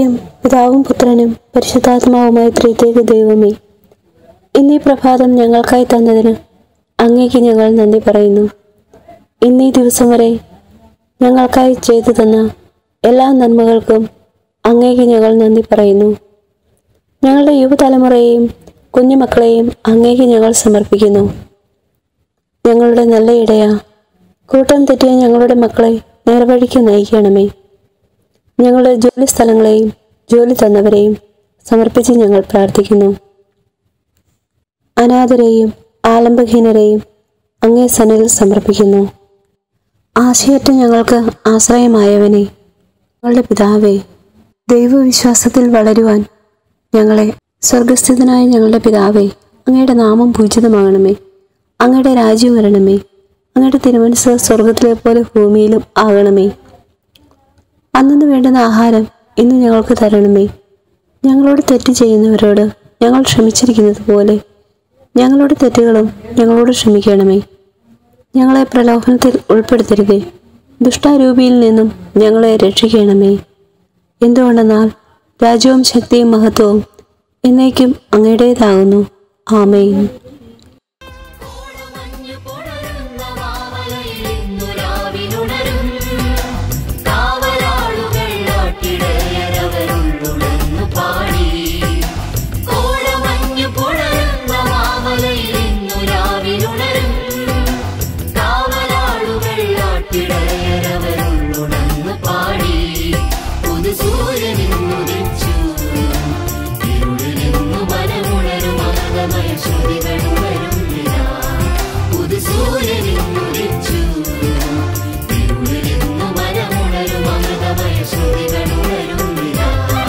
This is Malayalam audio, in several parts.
ആദ്യം പിതാവും പുത്രനും പരിശുദ്ധാത്മാവുമായ ത്രിത്യേക ദൈവമേ ഇന്നീ പ്രഭാതം ഞങ്ങൾക്കായി തന്നതിന് അങ്ങേക്ക് ഞങ്ങൾ നന്ദി പറയുന്നു ഇന്നീ ദിവസം വരെ ഞങ്ങൾക്കായി ചെയ്തു തന്ന എല്ലാ നന്മകൾക്കും അങ്ങേക്ക് ഞങ്ങൾ നന്ദി പറയുന്നു ഞങ്ങളുടെ യുവതലമുറയെയും കുഞ്ഞുമക്കളെയും അങ്ങേക്ക് ഞങ്ങൾ സമർപ്പിക്കുന്നു ഞങ്ങളുടെ നല്ല ഇടയ കൂട്ടം തെറ്റിയ ഞങ്ങളുടെ മക്കളെ നേർവഴിക്ക് നയിക്കണമേ ഞങ്ങളുടെ ജോലി സ്ഥലങ്ങളെയും ജോലി തന്നവരെയും സമർപ്പിച്ച് ഞങ്ങൾ പ്രാർത്ഥിക്കുന്നു അനാഥരെയും ആലംബഹീനരെയും അങ്ങേ സന്നിധിയിൽ സമർപ്പിക്കുന്നു ആശയറ്റ ഞങ്ങൾക്ക് ആശ്രയമായവനെ ഞങ്ങളുടെ പിതാവേ ദൈവവിശ്വാസത്തിൽ വളരുവാൻ ഞങ്ങളെ സ്വർഗസ്ഥിതനായ ഞങ്ങളുടെ പിതാവേ അങ്ങയുടെ നാമം പൂജിതമാകണമേ അങ്ങയുടെ രാജ്യം വരണമേ അങ്ങയുടെ തിരുമനസ് സ്വർഗത്തിലെ പോലെ ഭൂമിയിലും ആകണമേ അന്നു വേണ്ടുന്ന ആഹാരം ഇന്ന് ഞങ്ങൾക്ക് തരണമേ ഞങ്ങളോട് തെറ്റ് ചെയ്യുന്നവരോട് ഞങ്ങൾ ക്ഷമിച്ചിരിക്കുന്നത് പോലെ ഞങ്ങളുടെ തെറ്റുകളും ഞങ്ങളോട് ക്ഷമിക്കണമേ ഞങ്ങളെ പ്രലോഭനത്തിൽ ഉൾപ്പെടുത്തരുതേ ദുഷ്ടാരൂപിയിൽ നിന്നും ഞങ്ങളെ രക്ഷിക്കണമേ എന്തുകൊണ്ടെന്നാൽ രാജ്യവും ശക്തിയും മഹത്വവും എന്നേക്കും അങ്ങയുടേതാകുന്നു ആമേൻ കോടമഞ്ഞു പുണരുന്ന മാമലയിലിന്നു രാവിലുണരും. കാവലാളുകൾ നാട്ടിടയരവരുള്ളുണർന്നു പാടി. കോടമഞ്ഞു പുണരുന്ന മാമലയിലിന്നു രാവിലുണരും. കാവലാളുകൾ നാട്ടിടയരവരുള്ളുണർന്നു പാടി. പുതുസൂര്യനിന്നുദിച്ചു. ഇരുളിലിന്നു മനമുണരും അമൃതമയ ശ്രുതികളുണരും നിലാ. പുതുസൂര്യനിന്നുദിച്ചു. ഇരുളിലിന്നു മനമുണരും അമൃതമയ ശ്രുതികളുണരും നിലാ.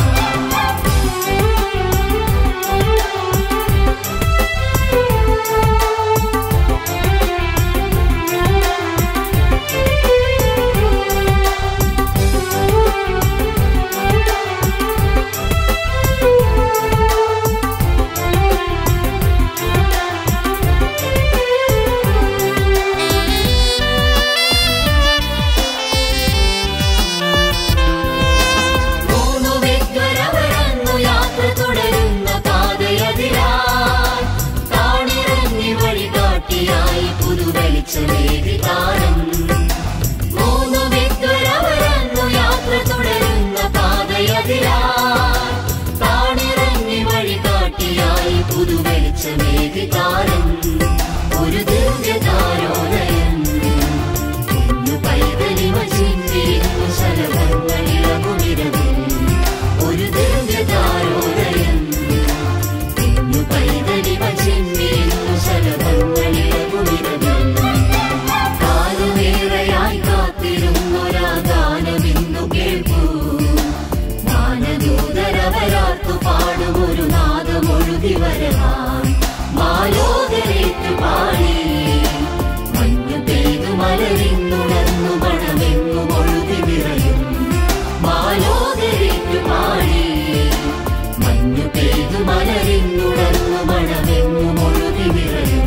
മൂന്നു വിദ്വരവരന്നു യാത്ര തുടരുന്ന പാതയതിരായി താണിറങ്ങി വഴി കാട്ടിയായി പുതുവെളിച്ചമേകി താരം മൂന്നു വിദ്വരവരന്നു യാത്ര തുടരുന്ന പാതയതിരായി താണിറങ്ങി വഴി കാട്ടിയായി പുതുവെളിച്ചമേകി താരം ഒരു ദിവ്യതാരോദയം കുഞ്ഞു പൈതലിമ ചിന്തിരുന്നു ശലഭങ്ങളിളകുമിരവിൽ ഒരു ദിവ്യതാരോദയം കുഞ്ഞു പൈതലിമ ചിന്തിരുന്നു ശലഭങ്ങളിളകുമിരവിൽ കാലുവേറെയായി കാത്തിരുന്നൊരാ ഗാനമിന്നു കേൾക്കൂ മാനദൂതരവരാർത്തു പാടും ഒരു നാദമൊഴുകി വരവാൻ മാലോകരേറ്റു പാടി മഞ്ഞു പെയ്തു മലരിന്നുണർന്നു മണമെങ്ങും ഒഴുകി നിറയും മാലോകരേറ്റു പാടി മഞ്ഞു പെയ്തു മലരിന്നുണർന്നു മണമെങ്ങും ഒഴുകി നിറയും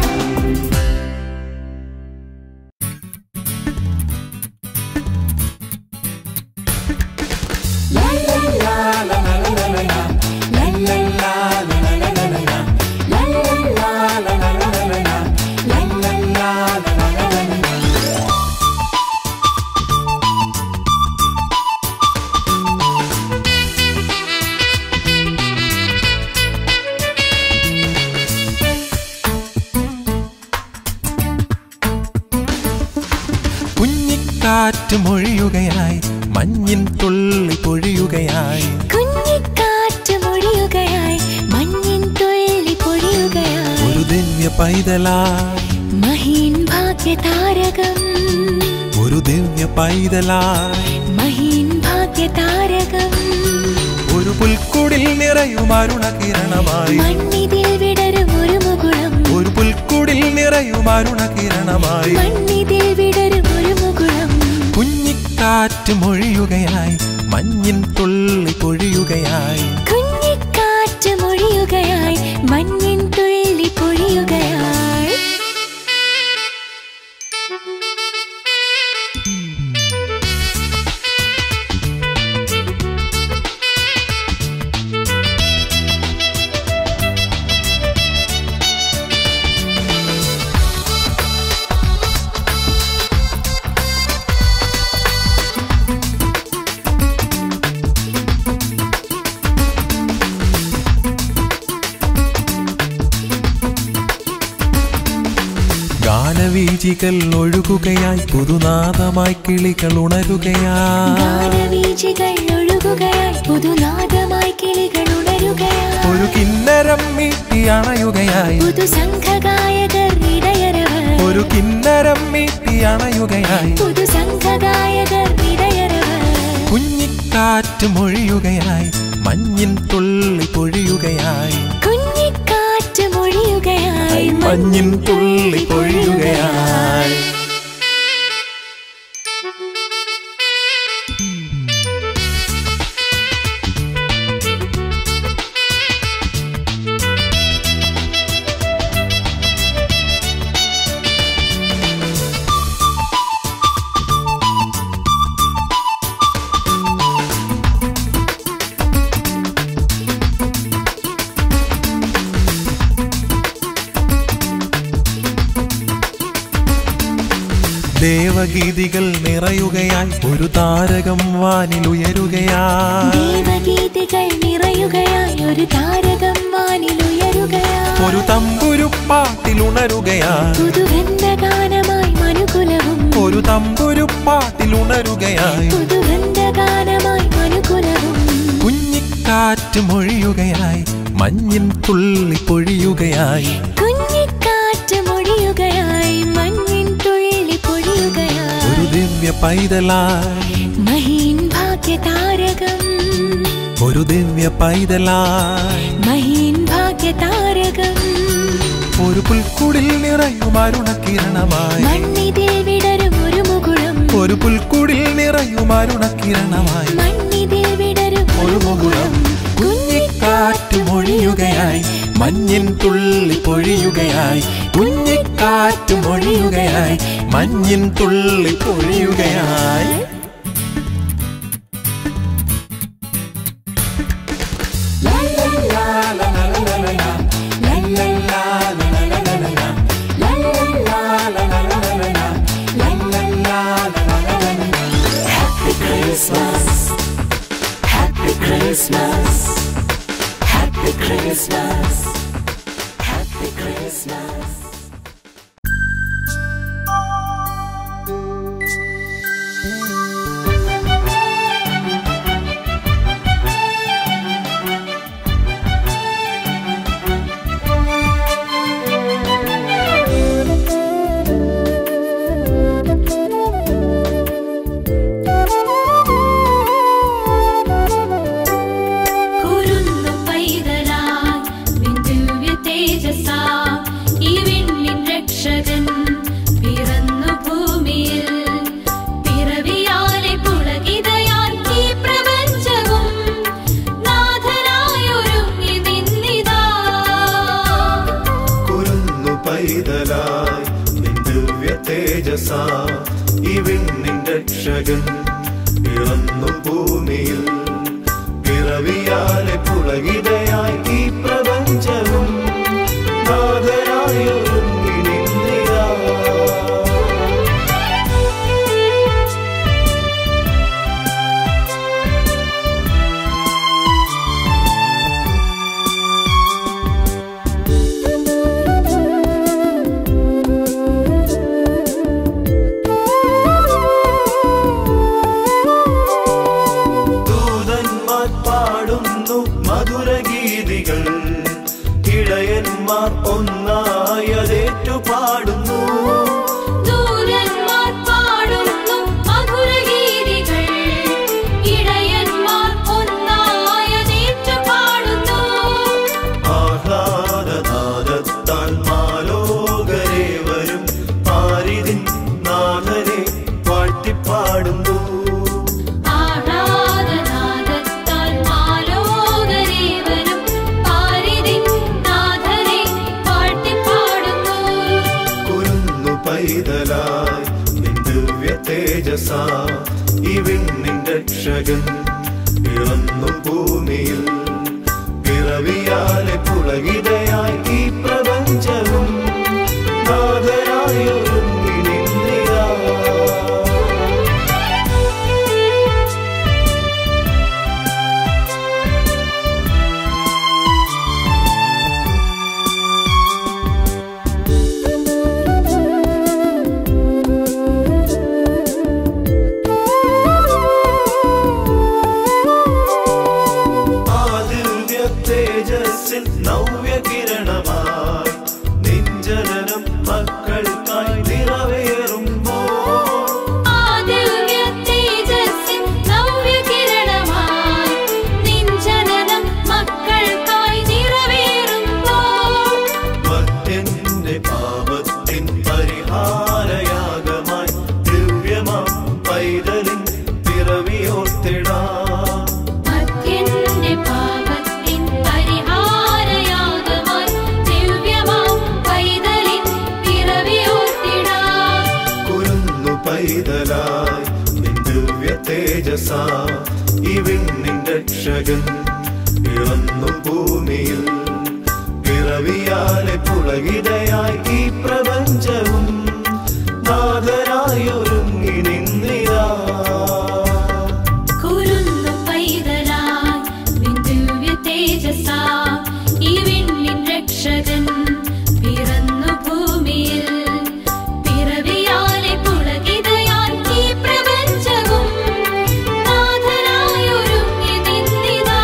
കുഞ്ഞിക്കാറ്റ് മൊഴിയുകയായി മഞ്ഞിൻ തുള്ളി പൊഴിയുകയായി കുഞ്ഞിക്കാറ്റ് മൊഴിയുകയായി മഞ്ഞിൻ തുള്ളി പൊഴിയുകയായി ഒരു ദിവ്യ പൈതലായി മഹീൻ ഭാഗ്യതാരകം ഒരു ദിവ്യ പൈതലായി മഹീൻ ഭാഗ്യതാരകം ഒരു പുൽക്കുടിൽ നിറയും അരുണകിരണമായി മണ്ണിതിൽ വിടരും ഒരു മുകുളം ഒരു പുൽക്കുടിൽ നിറയും അരുണകിരണമായി മണ്ണിതിൽ വിടരും ഒരു മുകുളം കുഞ്ഞിക്കാറ്റ് മൊഴിയുകയായി മഞ്ഞിൻ തുള്ളി പൊഴിയുകയായി കുഞ്ഞിക്കാറ്റ് മൊഴിയുകയായി മഞ്ഞിൻ തുള്ളി പൊഴിയുകയായി ഗാനവീചികൾ ഒഴുകുകയായി പുതുനാദമായി കിളികൾ ഉണരുകയായി ഗാനവീചികൾ ഒഴുകുകയായി പുതുനാദമായി കിളികൾ ഉണരുകയായി ഒരു കിന്നരം മീട്ടി അണയുകയായി പുതുസംഘഗായകർ ഇടയരവർ ഒരു കിന്നരം മീട്ടി അണയുകയായി പുതുസംഘഗായകർ ഇടയരവർ കുഞ്ഞിക്കാറ്റ് മൊഴിയുകയായി മഞ്ഞിൻ തുള്ളി പൊഴിയുകയായി കുഞ്ഞിക്കാറ്റ് മൊഴിയുകയായി മഞ്ഞിൻ തുള്ളി പൊഴിയുകയായി ദേവഗീതികൾ നിറയുകയായി ഒരു താരകം വാനിലുയരുകയായി ദേവഗീതികൾ നിറയുകയായി ഒരു താരകം വാനിലുയരുകയായി ഒരു തമ്പുരുപ്പാട്ടിലുണരുകയായി പുതുവൃന്ദഗാനമായി മനുകുലവും ഒരു തമ്പുരുപ്പാട്ടിലുണരുകയായി പുതുവൃന്ദഗാനമായി മനുകുലവും കുഞ്ഞിക്കാറ്റ് മൊഴിയുകയായി മഞ്ഞിൻ തുള്ളി പൊഴിയുകയായി കുഞ്ഞിക്കാറ്റ് മൊഴിയുകയായി മഞ്ഞിൻ തുള്ളി ഒരു പൊഴിയുകയായി ദിവ്യ പൈതലായി മഹീൻ ഭാഗ്യതാരകം ഒരു ദിവ്യ പൈതലായി മഹീൻ ഭാഗ്യതാരകം ഒരു പുൽക്കുടിൽ നിറയും അരുണകിരണമായി മണ്ണിതിൽ വിടരും ഒരു മുകുളം ഒരു പുൽക്കുടിൽ നിറയും അരുണകിരണമായി മണ്ണിതിൽ വിടരും ഒരു മുകുളം കുഞ്ഞിക്കാറ്റ് മൊഴിയുകയായി മഞ്ഞിൻ തുള്ളി പൊഴിയുകയായി കുഞ്ഞിക്കാറ്റ് മൊഴിയുകയായി മഞ്ഞിൻ തുള്ളി പൊഴിയുകയായി കുരുന്നു പൈതലായി വിദ്യുവ്യ തേജസാ ഈ വിണ്ണിൻ രക്ഷകൻ പിറന്നു ഭൂമിയിൽ പിറവിയാലെ പുളകിതയാൽ ഈ പ്രപഞ്ചവും നാഥനായൊരുങ്ങി നിന്നിതാ കുരുന്നു പൈതലായി നിൻ ദിവ്യ തേജസ ഈ വിണ്ണിൻ രക്ഷകൻ പിറന്നു ഭൂമിയിൽ പിറവിയാലെ പുളകിതയായി ഈ പ്രപഞ്ചവും നാഥനായൊരുങ്ങി നിന്നിതാ ദൂതന്മാർ പാടുന്നു മധുരഗീതികൾ ഇടയന്മാർ ഒന്നായതേറ്റു പാടുന്നു ദൂരന്മാർ പാടുന്നു മധുരഗീതികൾ ഇടയന്മാർ ഒന്നായതേറ്റു പാടുന്നു ആഹ്ലാദനാദത്താൽ മാലോകരേവരും പാരിതിൻ നാഥനെ വാഴ്ത്തിപ്പാടുന്നു ആഹ്ലാദനാദത്താൽ മാലോകരേവരും പാരിതിൻ നാഥനെ പാട്ടിപ്പാടുന്നു കുരുന്നു പൈതലായി നിൻ ദിവ്യ തേജസ ഈ വിണ്ണിൻ രക്ഷകൻ പിറന്നു ഭൂമിയിൽ പിറവിയാലെ പുളകിതയായി ഈ പ്രപഞ്ചവും നാഥനായൊരുങ്ങി നിന്നിതാ തേജസ്സിൻ നവ്യകിരണമായി നിഞ്ചലനം മക്കൾക്കായി നിറവേറുമ്പോൾ ആ ദിവ്യ തേജസ്സിൻ നവ്യകിരണമായി നിൻ ജനനം മക്കൾക്കായി നിറവേറുമ്പോൾ മർത്യന്റെ പാപത്തിൻ പരിഹാരയാഗമായി ദിവ്യമാം പൈതലിൻ പിറവിയോർത്തിടാം മർത്യന്റെ പാപത്തിൻ പരിഹാരയാഗമായി ദിവ്യമാം പൈതലിൻ പിറവിയോർത്തിടാം കുരുന്നു പൈതലായി നിൻ ദിവ്യ തേജസാ ഈ വിണ്ണിൻ രക്ഷകൻ പിറന്നു ഭൂമിയിൽ പിറവിയാലെ പുളകിതയായി ഈ പ്രപഞ്ചവും നാഥനായൊരുങ്ങി നിന്നിരാ കുരുന്നു പൈതലായി നിൻ ദിവ്യ തേജസാ ഈ വിണ്ണിൻ രക്ഷകൻ പിറന്നു ഭൂമിയിൽ പിറവിയാലെ പുളകിതയായി ഈ പ്രപഞ്ചവും നാഥനായൊരുങ്ങി നിന്നിതാ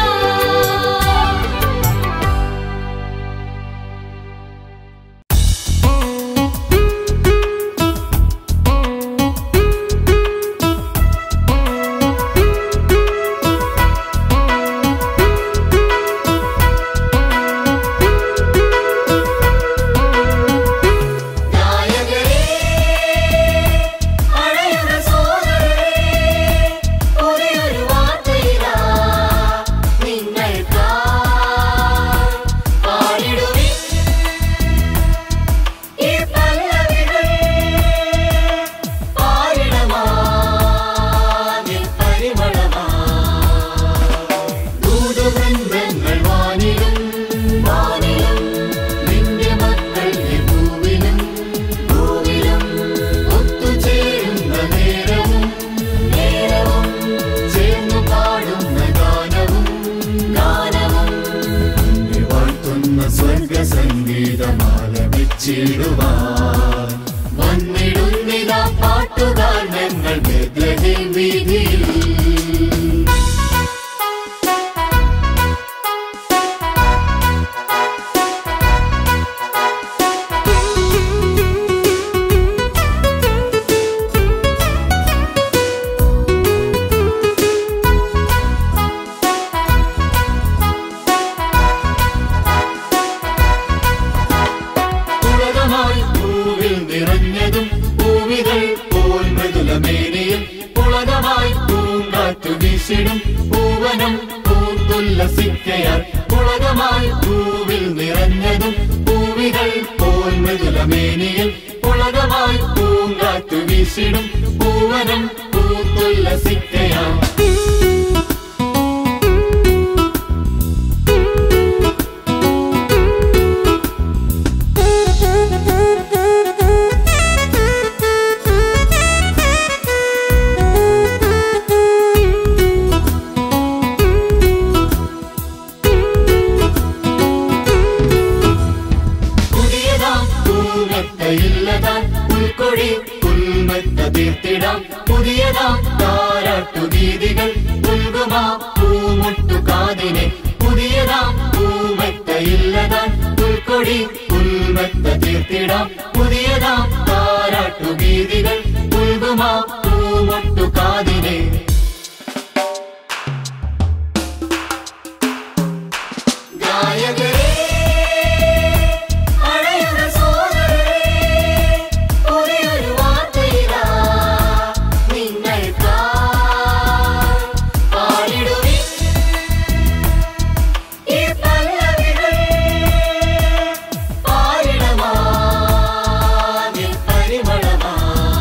ദൂതവൃന്ദങ്ങൾ വാനിലും വാനിലും നിന്റെ മക്കൾ ഈ ഭൂവിലും ഭൂവിലും ഒത്തുചേരുന്ന നേരവും നേരവും ചേർന്നു പാടുന്ന ഗാനവും ഗാനവും നിന്നെ വാഴ്ത്തുന്ന സ്വർഗ സംഗീതമാല വെച്ചിടുവാൻ വന്നിടുന്നിതാ പാട്ടുകാർ ഞങ്ങൾ ബെത്ലഹേം വീതിയിൽ ഉലകമായി പൂവിൽ നിറഞ്ഞതും പൂവികൾ പോൽ മൃദുലമേനയിൽ ഉലകമായി പൂങ്കാറ്റു വീശിടും പൂവനം പൂത്തുല്ലസിക്കയാൽ ഉലകമായി പൂവിൽ നിറഞ്ഞതും പൂവികൾ പോൽ മൃദുലമേനയിൽ ഉലകമായി പൂങ്കാറ്റു വീശിടും പൂവനം പൂത്തുല്ലസിക്കയാൽ പുതിയതാം പൂമെത്തയില്ലതാം പുൽക്കൊടി പുൽമെത്ത തീർത്തിടാം പുതിയതാം താരാട്ടുഗീതികൾ പുൽകുമാ പൂമുട്ടു കാതിനെ പുതിയതാം പൂമെത്തയില്ലതാം പുൽക്കൊടി പുൽമെത്ത തീർത്തിടാം പുതിയതാം താരാട്ടുഗീതികൾ പുൽകുമാ പൂമുട്ടു കാതിനെ ഗായകരേ അഴയുന്ന സോദരേ ഒരേയൊരു വാർത്തയിതാ നിങ്ങൾക്കായി പാടിടുവിൻ ഈ പല്ലവികൾ പാരിടമാകെ പരിമളമാ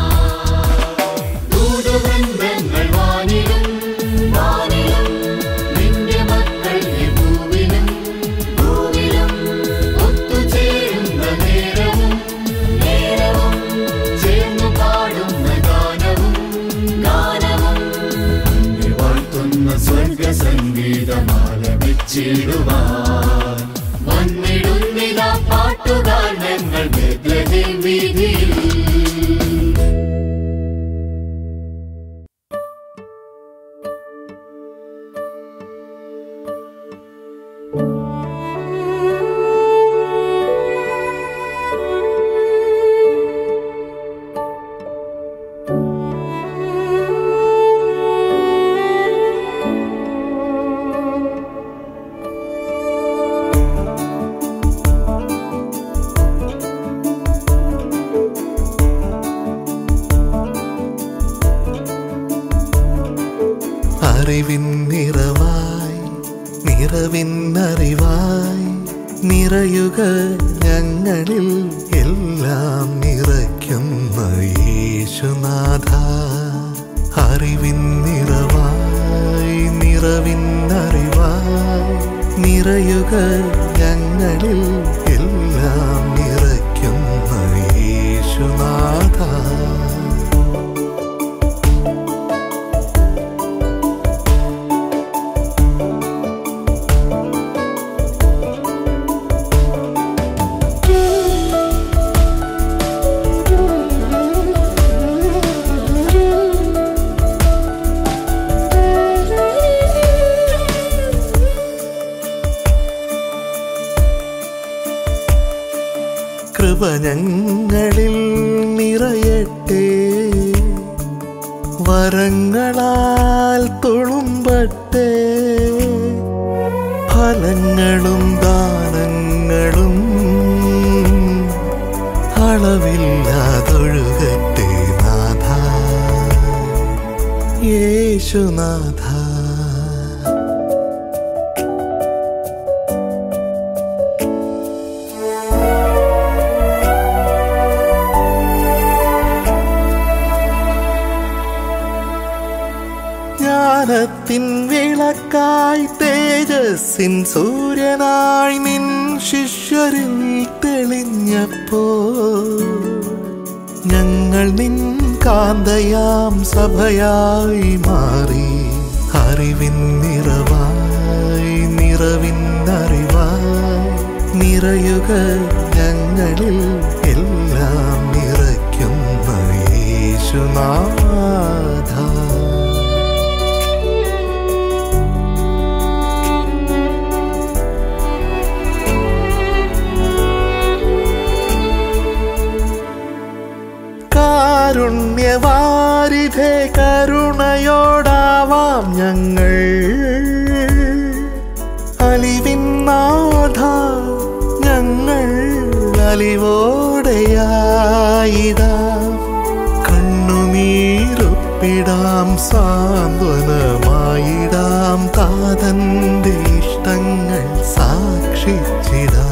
ദൂതവൃന്ദങ്ങൾ വാനിലും വാനിലും നിന്റെ മക്കൾ ഈ ഭൂവിലും ഭൂവിലും ഒത്തുചേരുന്ന നേരവും നേരവും ചേർന്നു പാടുന്ന ഗാനവും ഗാനവും നിന്നെ വാഴ്ത്തുന്ന സ്വർഗ സംഗീതമാല വെച്ചിടുവാൻ വന്നിടുന്നിതാ പാട്ടുകാർ ഞങ്ങൾ ബെത്ലഹേം വീതിയിൽ ും നിറവിന്നറിവായി നിറയുക ഞങ്ങളിൽ എല്ലാം നിറയ്ക്കുന്ന യേശുനാഥ അറിവിൻ നിറവായി നിറവിന്നറിവായി നിറയുക ഞങ്ങളിൽ എല്ലാം നിറയ്ക്കുന്ന യേശുനാഥ കൃപ ഞങ്ങളിൽ നിറയട്ടെ വരങ്ങളാൽ തുളുമ്പട്ടെ ഫലങ്ങളും ദാനങ്ങളും അളവില്ലാതൊഴുകട്ടെ നാഥ യേശുനാഥ ജ്ഞാനത്തിൻ വിളക്കായി തേജസ്സിൻ സൂര്യനായി നിൻ ശിഷ്യരിൽ തെളിഞ്ഞപ്പോ ഞങ്ങൾ നിൻ കാന്തയാം സഭയായി മാറി അറിവിൻ നിറവായി നിറവിൻ അറിവായി നിറയുക ഞങ്ങളിൽ എല്ലാം നിറയ്ക്കുന്ന യേശുനാഥ കാരുണ്യവാരിധേ കരുണയോടാവാം ഞങ്ങൾ അലിവിന്നാഥ ഞങ്ങൾ അലിവോടെയായിടാം കണ്ണുനീരൊപ്പിടാം സാന്ത്വനമായിടാം താതന്റെ ഇഷ്ടങ്ങൾ സാക്ഷിച്ചിടാം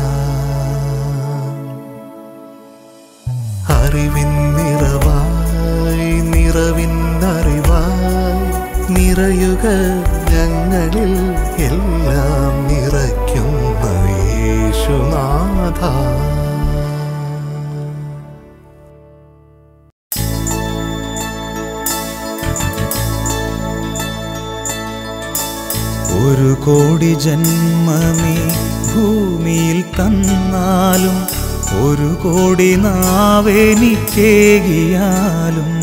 അറിവിൻ നിറവായി നിറവിൻ അറിവായി നിറയുക ഞങ്ങളിൽ എല്ലാം നിറയ്ക്കുന്ന യേശുനാഥ ഒരു കോടി ജന്മമേ ഭൂമിയിൽ തന്നാലും ഒരു കോടി നാവെനിക്കേകിയാലും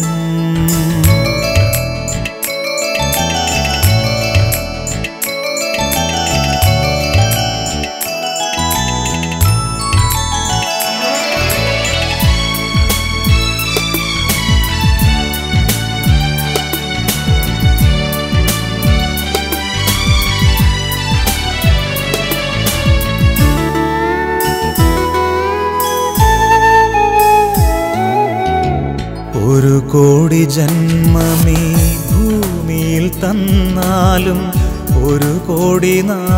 ഒരു കോടി ജന്മമേ ഭൂമിയിൽ തന്നാലും ഒരു കോടി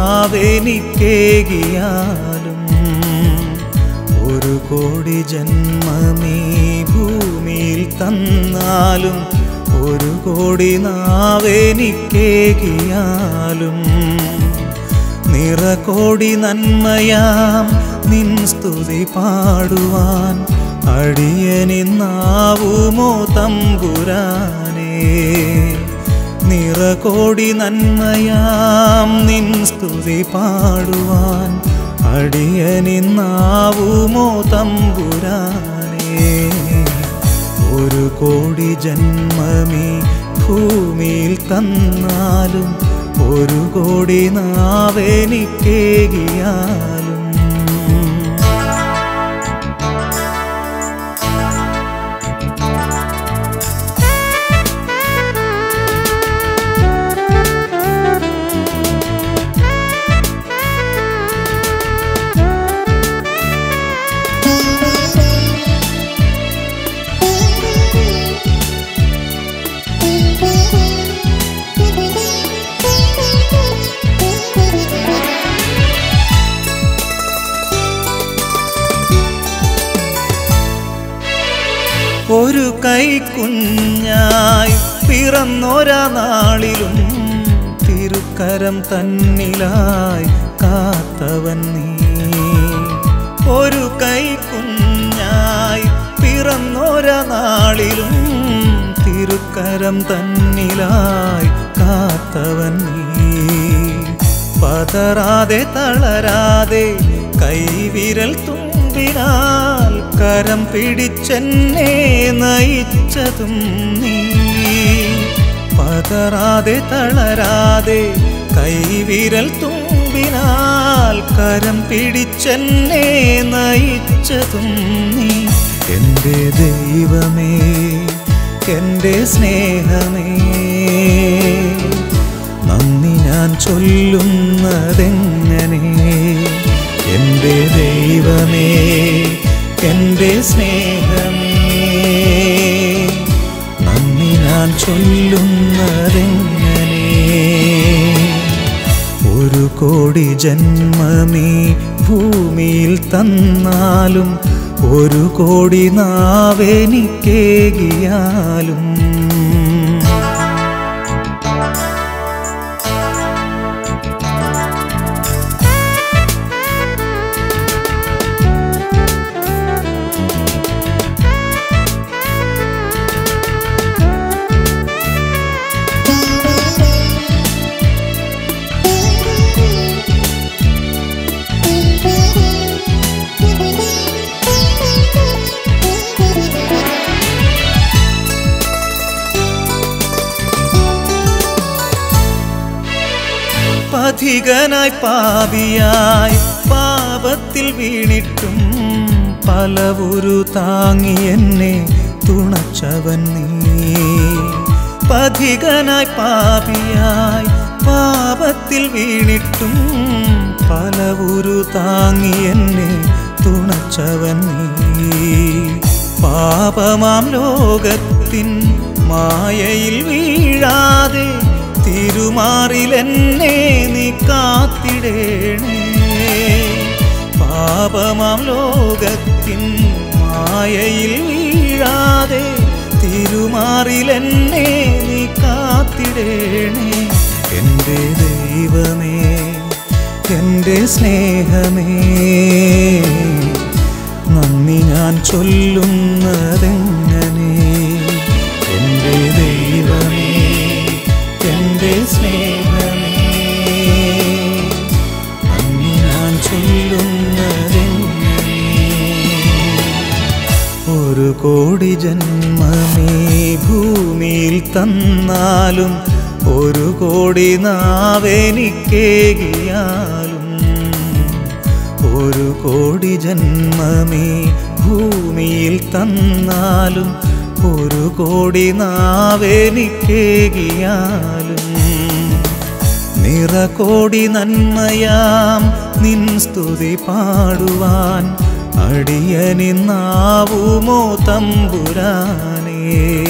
നാവെനിക്കേകിയാലും ഒരു കോടി ജന്മമേ ഭൂമിയിൽ തന്നാലും ഒരു കോടി നാവെനിക്കേകിയാലും നിറകോടി നന്മയാം നിൻ സ്തുതി പാടുവാൻ അടിയനിന്നാവുമോ തമ്പുരാനേ നിറകോടി നന്മയാം നിൻ സ്തുതി പാടുവാൻ അടിയനിന്നാവുമോ തമ്പുരാനേ ഒരു കോടി ജന്മമേ ഭൂമിയിൽ തന്നാലും ഒരു കോടി നാവെനിക്കേകിയാലും Thank you. കൈക്കുഞ്ഞായി പിറന്നൊരാ നാളിലും തിരുക്കരം തന്നിലായി കാത്തവൻ നീ ഒരു കൈക്കുഞ്ഞായി പിറന്നൊരാ നാളിലും തിരുക്കരം തന്നിലായി കാത്തവൻ നീ പതറാതെ തളരാതെ കൈവിരൽ തുമ്പിനാൽ കരം പിടിച്ചെന്നെ നയിച്ചതും നീ പതറാതെ തളരാതെ കൈവിരൽ തുമ്പിനാൽ കരം പിടിച്ചെന്നെ നയിച്ചതും നീ എൻ്റെ ദൈവമേ എൻ്റെ സ്നേഹമേ നന്ദി ഞാൻ ചൊല്ലുന്നതെങ്ങനെ എൻ്റെ ദൈവമേ എൻ്റെ സ്നേഹമേ നന്ദി ഞാൻ ചൊല്ലുന്നതെങ്ങനെ ഒരു കോടി ജന്മമീ ഭൂമിയിൽ തന്നാലും ഒരു കോടി നാവെനിക്കേകിയാലും പഥികനായി പാപിയായി പാപത്തിൽ വീണിട്ടും പലവുരു താങ്ങി എന്നെ തുണച്ചവൻ നീ പഥികനായി പാപിയായി പാപത്തിൽ വീണിട്ടും പലവുരു താങ്ങി എന്നെ തുണച്ചവൻ നീ പാപമാം ലോകത്തിൻ മായയിൽ വീഴാതെ തിരുമാറിലെന്നെ നീ കാത്തിടേണേ പാപമാം ലോകത്തിൻ മായയിൽ വീഴാതെ തിരുമാറിലെന്നെ നീ കാത്തിടേണേ എൻ്റെ ദൈവമേ എൻ്റെ സ്നേഹമേ നന്ദി ഞാൻ ചൊല്ലുന്നതെങ്ങനെ എൻ്റെ ദൈവമേ എൻ്റെ സ്നേഹമേ നന്ദി ഞാൻ ചൊല്ലുന്നതെങ്ങനെ ഒരു കോടി ജന്മമേ ഭൂമിയിൽ തന്നാലും ഒരു കോടി നാവെനിക്കേകിയാലും ഒരു കോടി ജന്മമേ ഭൂമിയിൽ തന്നാലും ഒരു കോടി നാവെനിക്കേകിയാലും നിറകോടി നന്മയാം നിൻ സ്തുതി പാടുവാൻ അടിയനിന്നാവുമോ തമ്പുരാനേ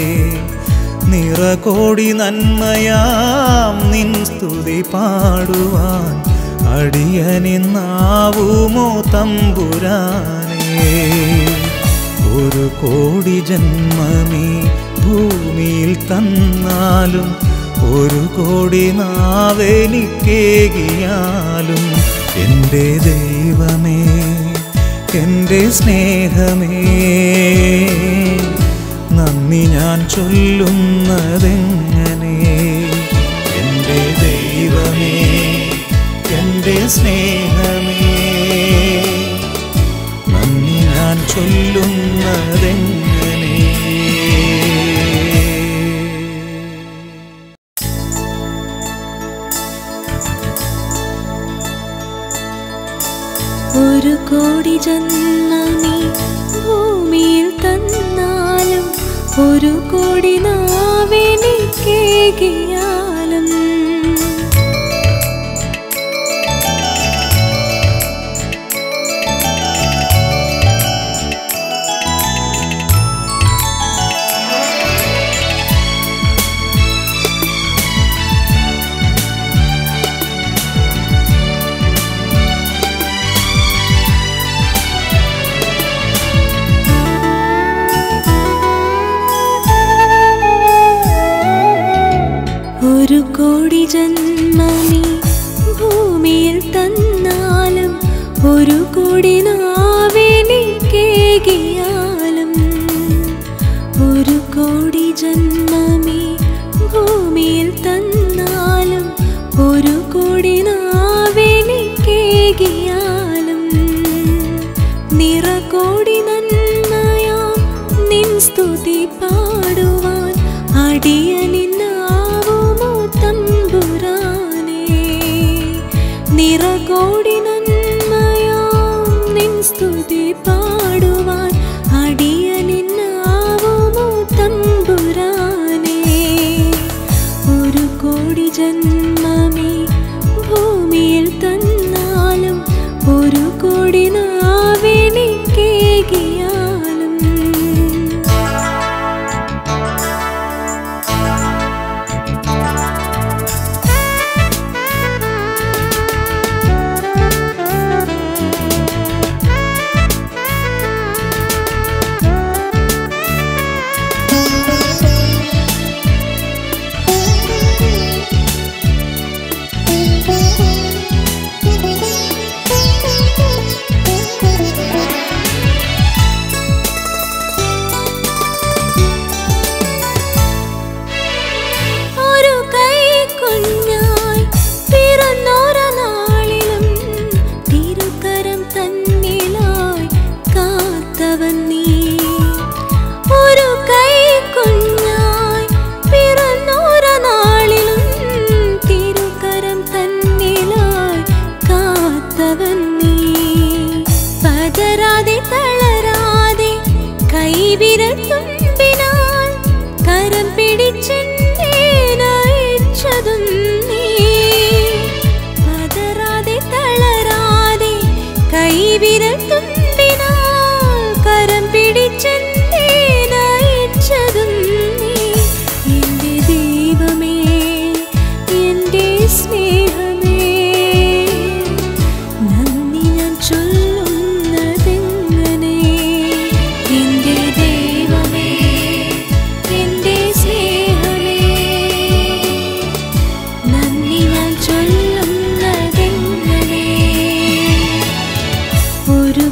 നിറകോടി നന്മയാം നിൻ സ്തുതി പാടുവാൻ അടിയനിന്നാവുമോ തമ്പുരാനേ ഒരു കോടി ജന്മമീ ഭൂമിയിൽ തന്നാലും ഒരു കോടി നാവെനിക്കേകിയാലും എൻ്റെ ദൈവമേ എൻ്റെ സ്നേഹമേ നന്ദി ഞാൻ ചൊല്ലുന്നതെങ്ങനെ എൻ്റെ ദൈവമേ എൻ്റെ സ്നേഹമേ നന്ദി ഞാൻ ചൊല്ലുന്നതെങ്ങനെ ഒരു കോടി ജന്മമീ ഭൂമിയിൽ തന്നാലും ഒരു കോടി നാവെനിക്കേകിയാലും ും ജന്മമീ ഭൂമിയിൽ തന്നാലും ഒരു കോടി നാവെനിക്കേകിയാലും ഒരു കോടി ജന്മമീ ഭൂമിയിൽ തന്നാലും ഒരു കോടി നാവെനിക്കേകിയാലും നിറകോടി നന്മയാം നിൻ സ്തുതി പാടുവാൻ അടിയനിന്നാവുമോ തമ്പുരാനേ നിറകോടി നന്മയാം നിൻ സ്തുതി പാടുവാൻ അടിയനിന്നാവുമോ തമ്പുരാനേ ഒരു കോടി ജന്മമേ ഭൂമിയിൽ തന്നാലും ഒരു കോടി നാവെനിക്കേകിയാലും ഒരു കൈ കുഞ്ഞായി പിറന്നോര നാളിലും തിരുക്കരം തന്നിലായി കാത്തവൻ നീ ഒരു കൈ കുഞ്ഞായി പിറന്നോര നാളിലും തിരുക്കരം തന്നിലായി കാത്തവൻ നീ പതരാതെ തളരാതെ കൈവിരൽ തുമ്പിനാൽ കരം പിടിച്ചെന്നെ നയിച്ചതും നീ പതരാതെ തളരാതെ കൈവിരൽ തുമ്പിനാൽ കരം പിടിച്ചെന്നെ നയിച്ചതും നീ എൻ്റെ ദൈവമേ എൻ്റെ സ്നേഹമേ നന്ദി ഞാൻ ചൊല്ലുന്നതെങ്ങനെ എൻ്റെ ദൈവമേ എൻ്റെ സ്നേഹമേ നന്ദി ഞാൻ ചൊല്ലുന്നതെങ്ങനെ ഒരു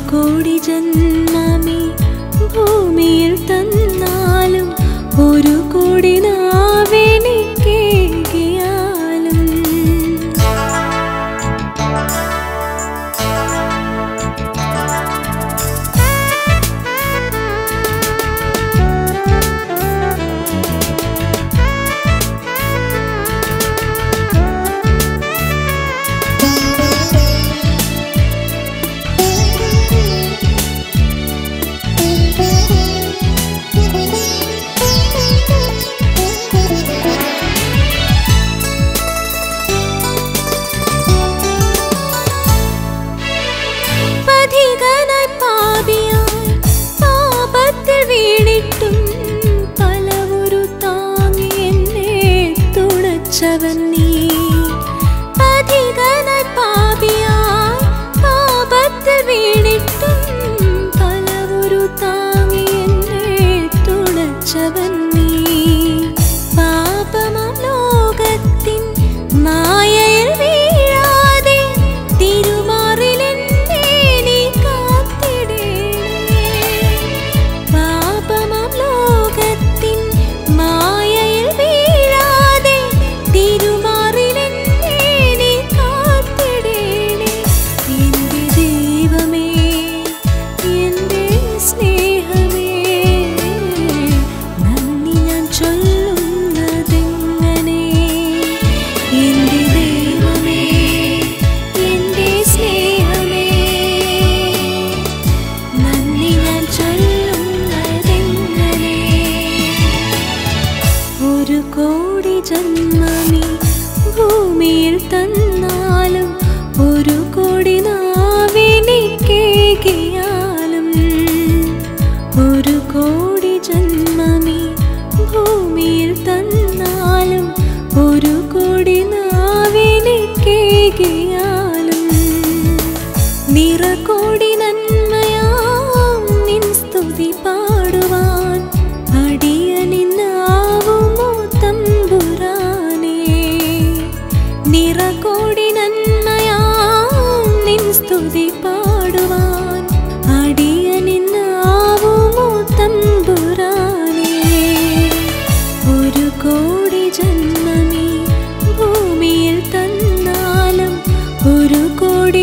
സ്തുതി പാടുവാൻ അടിയനിന്നാവുമോ തമ്പുരാനേ ഒരു കോടി ജന്മമീ ഭൂമിയിൽ തന്നാലും ഒരു കോടി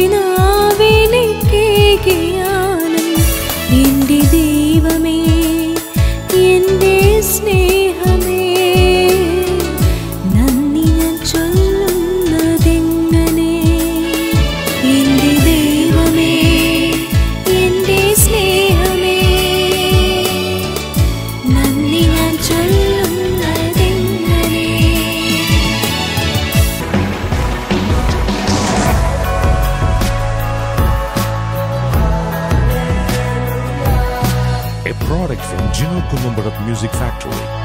നാവിനിക്കേകിയാലും എൻ്റെ ദൈവമേ എൻ്റെ സ്നേഹമേ നന്ദി ഞാൻ ചൊല്ലുന്നതെങ്ങനെ എൻ്റെ ദൈവമേ എൻ്റെ സ്നേഹമേ നന്ദി ഞാൻ ചൊല്ലുന്നതെങ്ങനെ a product from Gino Columbarat Music Factory.